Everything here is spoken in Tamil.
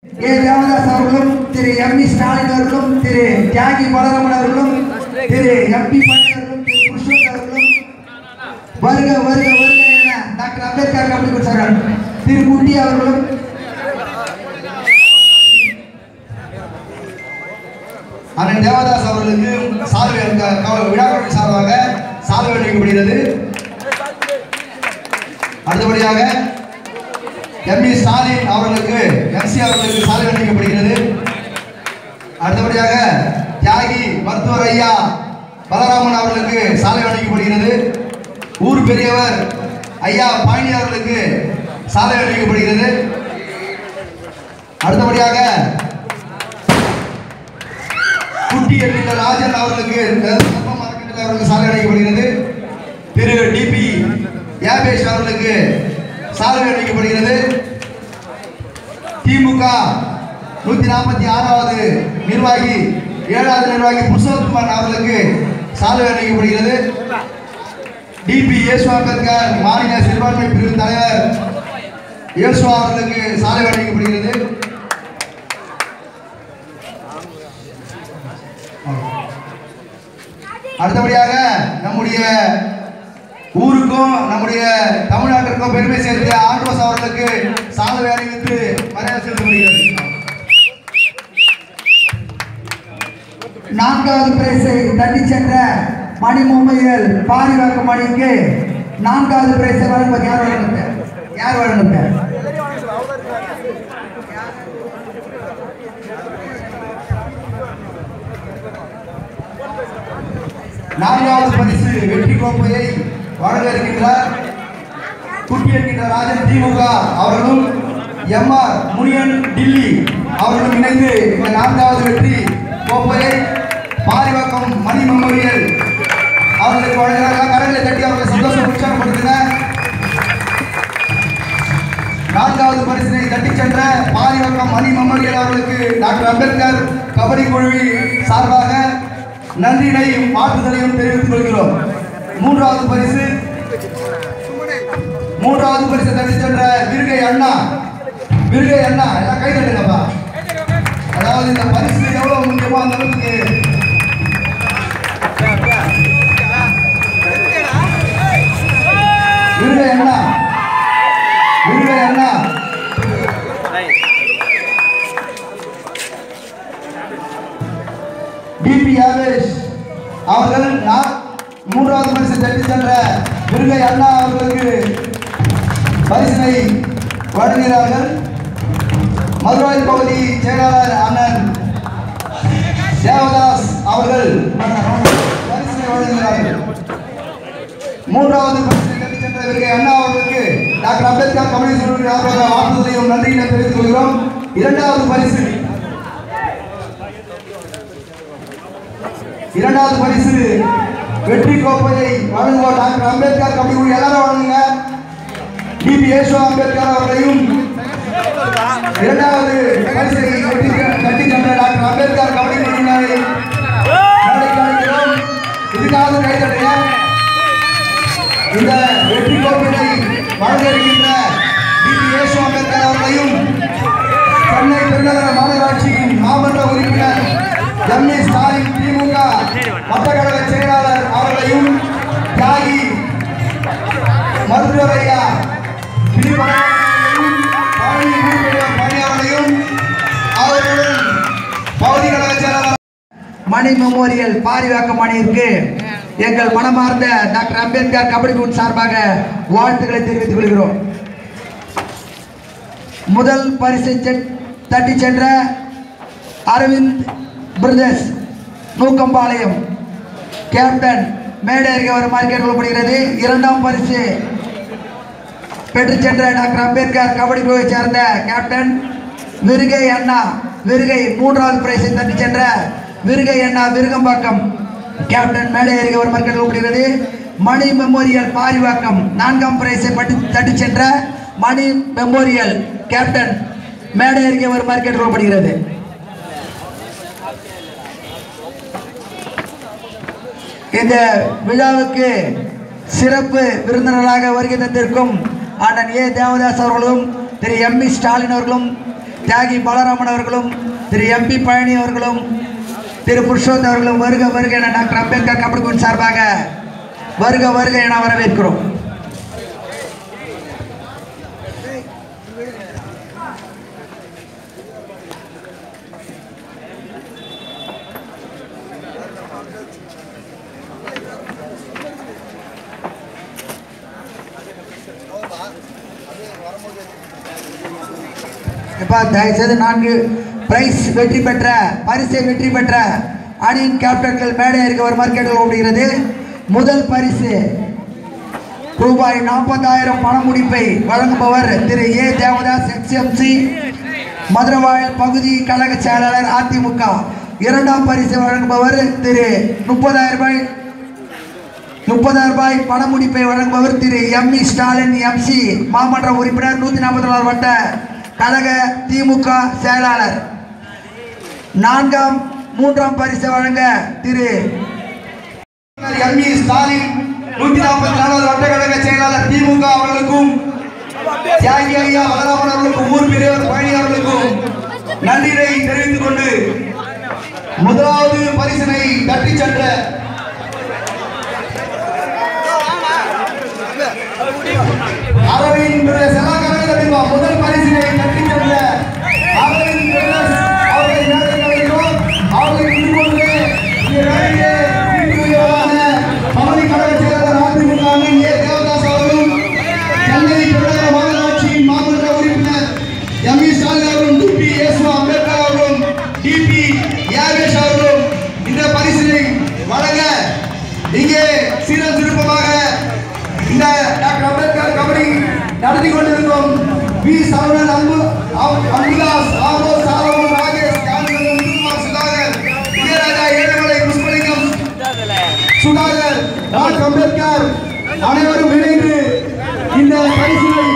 ஏ தேவதாஸ் அவர்களும் திரு எம் இ ஸ்டாலின் அவர்களும் திரு தியாகி பலராமன் அவர்களும் திரு எம் பி அவர்களும் திரு புருஷோத் அவர்களும் வருக வருக வருக என டாக்டர் அம்பேத்கர் கபடி கொடுத்தார்கள் திரு குட்டி அவர்களும் அண்ணன் தேவதாஸ் அவர்களுக்கு சால்வை க- க- விழாக்குழு சார்பாக சால்வை அளிக்கப்படுகிறது அடுத்தபடியாக எம்பி ஸ்டாலின் அவர்களுக்கு எம்சி அவர்களுக்கு சால்வை அளிக்கப்படுகிறது அடுத்தபடியாக தியாகி மருத்துவர் ஐயா பலராமன் அவர்களுக்கு சால்வை அளிக்கப்படுகிறது ஊர் பெரியவர் ஐயா பாணி அவர்களுக்கு சால்வை அளிக்கப்படுகிறது அடுத்தபடியாக குட்டி என்கின்ற ராஜன் அவர்களுக்கு கர்ப்பம் அறக்கட்டளை அவர்களுக்கு சாலை அளிக்கப்படுகிறது திரு டிபி யாபேஷ் அவர்களுக்கு சாலை அளிக்கப்படுகிறது திமுக நூத்தி நாற்பத்தி ஆறாவது நிர்வாகி ஏழாவது நிர்வாகி புருஷோத்தமன் அவர்களுக்கு சாலை அளிக்கப்படுகிறது டிபி இயேசு அம்பேத்கர் மாநில சிறுபான்மை பிரிவு தலைவர் இயேசுவா அவர்களுக்கு சாலை அளிக்கப்படுகிறது அடுத்தபடியாக நம்முடைய ஊருக்கும் நம்முடைய தமிழ்நாட்டிற்கும் பெருமை சேர்த்த ஆண்டோஸ் அவர்களுக்கு சாதனை அறிவித்து மரியாதை செலுத்தப்படுகிறது நான்காவது பிரைஸை தட்டி சென்ற மணி மும்பையில் பாரிவாக்கு மணிக்கு நான்காவது பிரைஸை வழங்குவது யார் வழங்குங்க யார் வழங்குங்க நான்காவது பரிசு வெற்றி கோப்பையை வழங்க இருக்கின்றார் குட்டி என்கின்ற ராஜன் திமுக அவர்களும் எம்ஆர் முனியன் டில்லி அவர்களும் இணைந்து இந்த நான்காவது வெற்றி கோப்பையை பாரிவாக்கம் மணி மெமோரியல் அவர்களுக்கு வழங்குகிறார்கள் கரங்களை தட்டி அவர்களை சந்தோஷம் உற்சாகப்படுத்துங்க நான்காவது பரிசினை தட்டிச் சென்ற பாரிவக்கம் மணி மெமோரியல் அவர்களுக்கு டாக்டர் அம்பேத்கர் கபடி குழுவின் சார்பாக நன்றியினையும் வாழ்த்துதலையும் தெரிவித்துக் கொள்கிறோம் மூன்றாவது பரிசு மூன்றாவது பரிசு தட்டிச் சென்ற விருகை அண்ணா விருகை அண்ணா எல்லாம் கை தட்டுங்கப்பா அதாவது இந்த பரிசு எவ்வளவு முக்கியமோ அந்த அளவுக்கு விருகை அண்ணா விருகை அண்ணா டிபி யாவேஷ் அவர்கள் நான் மூன்றாவது பரிசு தட்டி சென்ற விருகை அண்ணா அவர்களுக்கு பரிசினை வழங்குகிறார்கள் மதுரை பகுதி செயலாளர் அண்ணன் தேவதாஸ் அவர்கள் பரிசினை வழங்குகிறார்கள் மூன்றாவது பரிசினை கட்டி சென்ற விருகை அண்ணா அவர்களுக்கு டாக்டர் அம்பேத்கர் கம்யூனிஸ்ட் கட்சியின் சார்பாக வாழ்த்துதலையும் நன்றியினை தெரிவித்துக் கொள்கிறோம் இரண்டாவது பரிசு இரண்டாவது பரிசு வெற்றி கோப்பையை வழங்குவோர் டாக்டர் அம்பேத்கர் கபடி குழு எல்லாரும் வழங்குங்க டிபி யேசு அம்பேத்கர் அவர்களையும் இரண்டாவது பரிசை வெற்றி கட்டி சென்ற டாக்டர் அம்பேத்கர் கபடி குழுவினரை நாளைக்கு அழைக்கிறோம் இதுக்காக கைதட்டுங்க இந்த வெற்றி கோப்பையை வழங்க இருக்கின்ற டிபி யேசு அம்பேத்கர் அவர்களையும் சென்னை பெருநகர மாநகராட்சியின் மாமன்ற உறுப்பினர் எம் ஏ ஸ்டாலின் திமுக மட்டக்கழக செயலாளர் அவர்களையும் தியாகி மருத்துவர் ஐயா பிரிவனையும் பழனி உறுப்பினர் பணியாளரையும் அவர்களுடன் பகுதி கழக செயலாளர் மணி மெமோரியல் பாரிவாக்கம் அணியிற்கு எங்கள் மனமார்ந்த டாக்டர் அம்பேத்கர் கபடி குழு சார்பாக வாழ்த்துக்களை தெரிவித்துக் கொள்கிறோம் முதல் பரிசை செ- தட்டி சென்ற அரவிந்த் பிரதர்ஸ் நூக்கம்பாளையம் கேப்டன் மேடையருக்கு வருமாறு கேட்டுக்கொள்ளப்படுகிறது இரண்டாம் பரிசு பெற்று சென்ற டாக்டர் அம்பேத்கர் கபடி குழுவை சேர்ந்த கேப்டன் விருகை அண்ணா விருகை மூன்றாவது பிரைஸை தட்டி சென்ற விருகை அண்ணா விருகம்பாக்கம் கேப்டன் மேலே ஏறிக வருமாறு கேட்டுக்கொள்ளப்படுகிறது மணி மெமோரியல் பாரிவாக்கம் நான்காம் பிரைஸை பட்டி தட்டி சென்ற மணி மெமோரியல் கேப்டன் மேடை ஏறிக வருமாறு கேட்டுக்கொள்ளப்படுகிறது இந்த விழாவுக்கு சிறப்பு விருந்தினராக வருகை தந்திருக்கும் அண்ணன் ஏ தேவதாஸ் அவர்களும் திரு எம் இ ஸ்டாலின் அவர்களும் தியாகி பாலராமன் அவர்களும் திரு எம்பி பழனி அவர்களும் திரு புருஷோத் அவர்களும் வருக வருக என டாக்டர் அம்பேத்கர் கபடி குழு சார்பாக வருக வருக என வரவேற்கிறோம் எப்பா தயவுசெய்து நான்கு பிரைஸ் வெற்றி பெற்ற பரிசை வெற்றி பெற்ற அணியின் கேப்டன்கள் மேடை இருக்க வருமாறு கேட்டுக்கொள்ளப்படுகிறது முதல் பரிசு ரூபாய் நாற்பதாயிரம் பண முடிப்பை வழங்குபவர் திரு ஏ தேவதாஸ் எக்ஸ்எம்சி மதுரவாயல் பகுதி கழக செயலாளர் அதிமுக இரண்டாம் பரிசு வழங்குபவர் திரு முப்பதாயிரம் ரூபாய் முப்பதாயிரம் ரூபாய் பண முடிப்பை வழங்குபவர் Thiru M E Stalin MC மாமன்ற உறுப்பினர் நூற்றி நாற்பத்தி நாலு வட்ட கழக திமுக செயலாளர் நான்காம் மூன்றாம் பரிசு வழங்க திரு எம் இ ஸ்டாலின் நூத்தி நாற்பத்தி நாலாவது வட்டக்கழக செயலாளர் திமுக அவர்களுக்கும் தியாகி ஐயா வளராமன் அவர்களுக்கும் ஊர் பெரியவர் பழனி அவர்களுக்கும் நன்றியை தெரிவித்துக் கொண்டு முதலாவது பரிசினை தட்டி சென்ற அரவிந்த் செலாக்கரவில் முதல் பரிசினை தட்டி சென்ற அரவிந்த் பிரதர்ஸ் அவர்களை மேடைக்கு அழைக்கிறோம். அவர்களை இதுபோன்று இங்கே மேடையிலே வீட்டுக்குரியவரான பகுதி கழக செயலாளர் அதிமுக அண்ணன் ஏ. தேவதாஸ் அவர்களும், சென்னை பெருநகர மாநகராட்சியின் மாமன்ற உறுப்பினர் எம். இ. ஸ்டாலின் அவர்களும், டி. எஸ். அம்பேத்கர் அவர்களும், டி. பி. யாகேஷ் அவர்களும் இந்த பரிசினை வழங்க இங்கே சீரம் திருப்பமாக இந்த டாக்டர் அம்பேத்கர் கபடி நடத்தி கொண்டிருக்கும் வி சரவணன் அன்பு அம்- அன்புதாஸ் ஆபோ சாலமன் ராகேஷ் காந்திமதி முத்துக்குமார் சுதாகர் விஜயராஜா ஏழுமலை புஷ்பலிங்கம் சுதாகர் டாக்டர் அம்பேத்கர் அனைவரும் இணைந்து இந்த பரிசினை